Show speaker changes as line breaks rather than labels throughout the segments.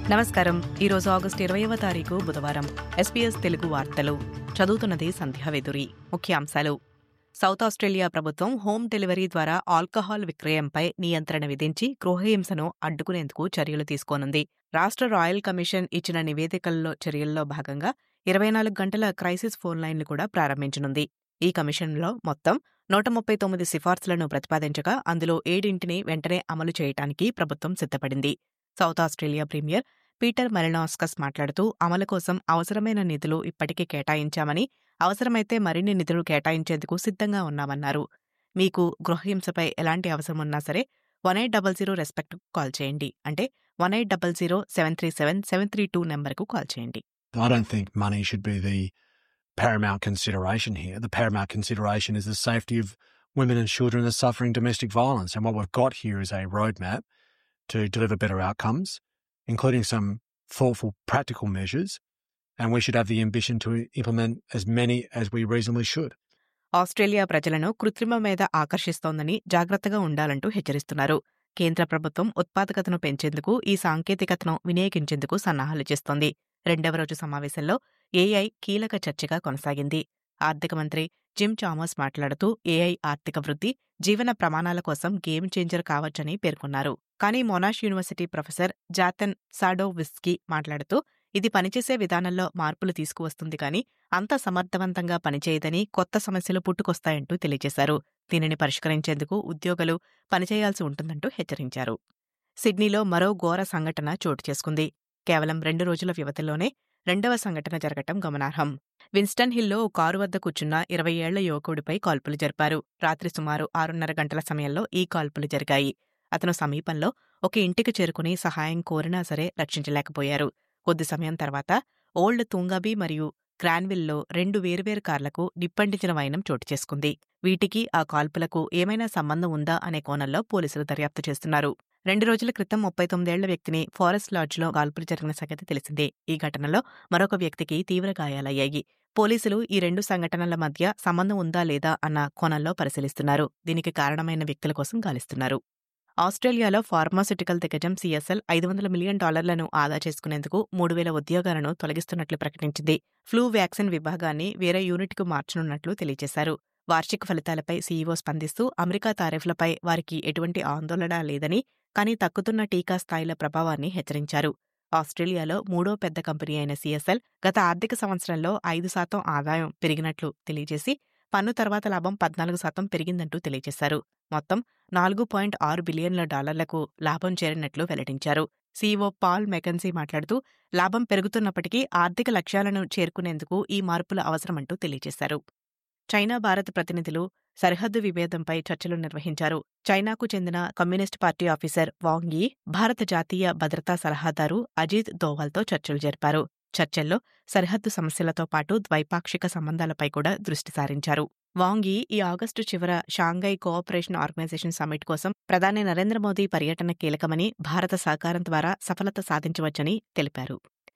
నమస్కారం ఈరోజు ఆగస్టు ఇరవైవ తారీఖు బుధవారం ఎస్పీఎస్ తెలుగు వార్తలు చదువుతున్నది సంధ్యావేదురి ముఖ్యాంశాలు సౌత్ ఆస్ట్రేలియా ప్రభుత్వం హోమ్ డెలివరీ ద్వారా ఆల్కహాల్ విక్రయంపై నియంత్రణ విధించి గృహహింసను అడ్డుకునేందుకు చర్యలు తీసుకోనుంది రాష్ట్ర రాయల్ కమిషన్ ఇచ్చిన నివేదికల్లో చర్యల్లో భాగంగా ఇరవై నాలుగు గంటల క్రైసిస్ ఫోన్ లైన్లు కూడా ప్రారంభించనుంది ఈ కమిషన్లో మొత్తం నూట ముప్పై తొమ్మిది సిఫార్సులను ప్రతిపాదించగా అందులో ఏడింటిని వెంటనే అమలు చేయటానికి ప్రభుత్వం సిద్ధపడింది south Australia premier Peter Malinauskas మాట్లాడుతూ అమలు కోసం అవసరమైన నిధులు ఇప్పటికే కేటాయించామని అవసరమైతే మరిన్ని నిధులు కేటాయించేందుకు సిద్ధంగా ఉన్నామన్నారు మీకు గృహహింసపై ఎలాంటి అవసరం ఉన్నా సరే one eight double zero respect call చేయండి అంటే one eight double zero seven three seven seven three two నెంబర్కు కాల్ చేయండి
I don't think money should be the paramount consideration here. The paramount consideration is the safety of women and children that are suffering domestic violence. And what we've got here is a roadmap to deliver better outcomes, including some thoughtful, practical measures. And we should have the ambition to implement as many as we reasonably should.
Australia ప్రజలను కృత్రిమ మీద ఆకర్షిస్తోందని జాగ్రత్తగా ఉండాలంటూ హెచ్చరిస్తున్నారు కేంద్ర ప్రభుత్వం ఉత్పాదకతను పెంచేందుకు ఈ సాంకేతికతను వినియోగించేందుకు సన్నాహాలు చేస్తోంది రెండవ రోజు సమావేశంలో ఏఐ కీలక చర్చగా కొనసాగింది ఆర్థిక మంత్రి జిమ్ చామస్ మాట్లాడుతూ ఏఐ ఆర్థిక వృద్ధి జీవన ప్రమాణాల కోసం గేమ్ చేంజర్ కావచ్చని పేర్కొన్నారు కానీ Monash university professor Jathan Sadowski మాట్లాడుతూ ఇది పనిచేసే విధానంలో మార్పులు తీసుకువస్తుంది కానీ అంత సమర్థవంతంగా పనిచేయదని కొత్త సమస్యలు పుట్టుకొస్తాయంటూ తెలియజేశారు దీనిని పరిష్కరించేందుకు ఉద్యోగులు పనిచేయాల్సి ఉంటుందంటూ హెచ్చరించారు సిడ్నీలో మరో ఘోర సంఘటన చోటు చేసుకుంది కేవలం రెండు రోజుల వ్యవధిలోనే రెండవ సంఘటన జరగటం గమనార్హం విన్స్టన్ హిల్లో ఓ కారు వద్ద కూర్చున్న ఇరవై ఏళ్ల యువకుడిపై కాల్పులు జరిపారు రాత్రి సుమారు ఆరున్నర గంటల సమయంలో ఈ కాల్పులు జరిగాయి అతను సమీపంలో ఒక ఇంటికి చేరుకుని సహాయం కోరినా సరే రక్షించలేకపోయారు కొద్ది సమయం తర్వాత ఓల్డ్ తుంగబీ మరియు గ్రాన్విల్లో రెండు వేర్వేరు కార్లకు నిప్పంటించిన వైనం చోటు చేసుకుంది వీటికి ఆ కాల్పులకు ఏమైనా సంబంధం ఉందా అనే కోణంలో పోలీసులు దర్యాప్తు చేస్తున్నారు రెండు రోజుల క్రితం ముప్పై తొమ్మిదేళ్ల వ్యక్తిని ఫారెస్ట్ లాడ్జ్లో కాల్పులు జరిగిన సంగతి తెలిసిందే ఈ ఘటనలో మరొక వ్యక్తికి తీవ్ర గాయాలయ్యాయి పోలీసులు ఈ రెండు సంఘటనల మధ్య సంబంధం ఉందా లేదా అన్న కోణంలో పరిశీలిస్తున్నారు దీనికి కారణమైన వ్యక్తుల కోసం గాలిస్తున్నారు ఆస్ట్రేలియాలో ఫార్మాస్యూటికల్ దిగ్గజం సీఎస్ఎల్ ఐదు వందల మిలియన్ డాలర్లను ఆదా చేసుకునేందుకు మూడు వేల ఉద్యోగాలను తొలగిస్తున్నట్లు ప్రకటించింది ఫ్లూ వ్యాక్సిన్ విభాగాన్ని వేరే యూనిట్కు మార్చనున్నట్లు తెలియజేశారు వార్షిక ఫలితాలపై సీఈఓ స్పందిస్తూ అమెరికా తారీఫ్లపై వారికి ఎటువంటి ఆందోళన లేదని కానీ తగ్గుతున్న టీకా స్థాయిల ప్రభావాన్ని హెచ్చరించారు ఆస్ట్రేలియాలో మూడో పెద్ద కంపెనీ అయిన సీఎస్ఎల్ గత ఆర్థిక సంవత్సరంలో ఐదు శాతం ఆదాయం పెరిగినట్లు తెలియజేసి పన్ను తర్వాత లాభం పద్నాలుగు శాతం పెరిగిందంటూ తెలియజేశారు మొత్తం నాలుగు పాయింట్ ఆరు బిలియన్ల డాలర్లకు లాభం చేరినట్లు వెల్లడించారు సీఈఓ పాల్ మెకన్సీ మాట్లాడుతూ లాభం పెరుగుతున్నప్పటికీ ఆర్థిక లక్ష్యాలను చేరుకునేందుకు ఈ మార్పులు అవసరమంటూ తెలియజేశారు చైనా భారత్ ప్రతినిధులు సరిహద్దు విభేదంపై చర్చలు నిర్వహించారు చైనాకు చెందిన కమ్యూనిస్ట్ పార్టీ ఆఫీసర్ వాంగ్ యీ భారత జాతీయ భద్రతా సలహాదారు అజిత్ దోవల్తో చర్చలు జరిపారు చర్చల్లో సరిహద్దు సమస్యలతో పాటు ద్వైపాక్షిక సంబంధాలపై కూడా దృష్టి సారించారు వాంగ్ యీ ఈ ఆగస్టు చివర షాంఘై కోఆపరేషన్ ఆర్గనైజేషన్ సమ్మిట్ కోసం ప్రధాని నరేంద్ర మోదీ పర్యటన కీలకమని భారత సహకారం ద్వారా సఫలత సాధించవచ్చని తెలిపారు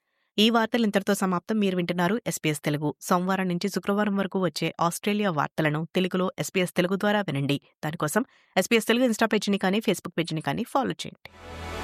ఈ వార్తలు ఇంతటితో సమాప్తం మీరు వింటున్నారు ఎస్పీఎస్ తెలుగు సోమవారం నుంచి శుక్రవారం వరకు వచ్చే ఆస్ట్రేలియా వార్తలను తెలుగులో ఎస్పీఎస్ తెలుగు ద్వారా వినండి దానికోసం ఎస్పీఎస్ తెలుగు ఇన్స్టా పేజీని కానీ ఫేస్బుక్ పేజీని కానీ ఫాలో చేయండి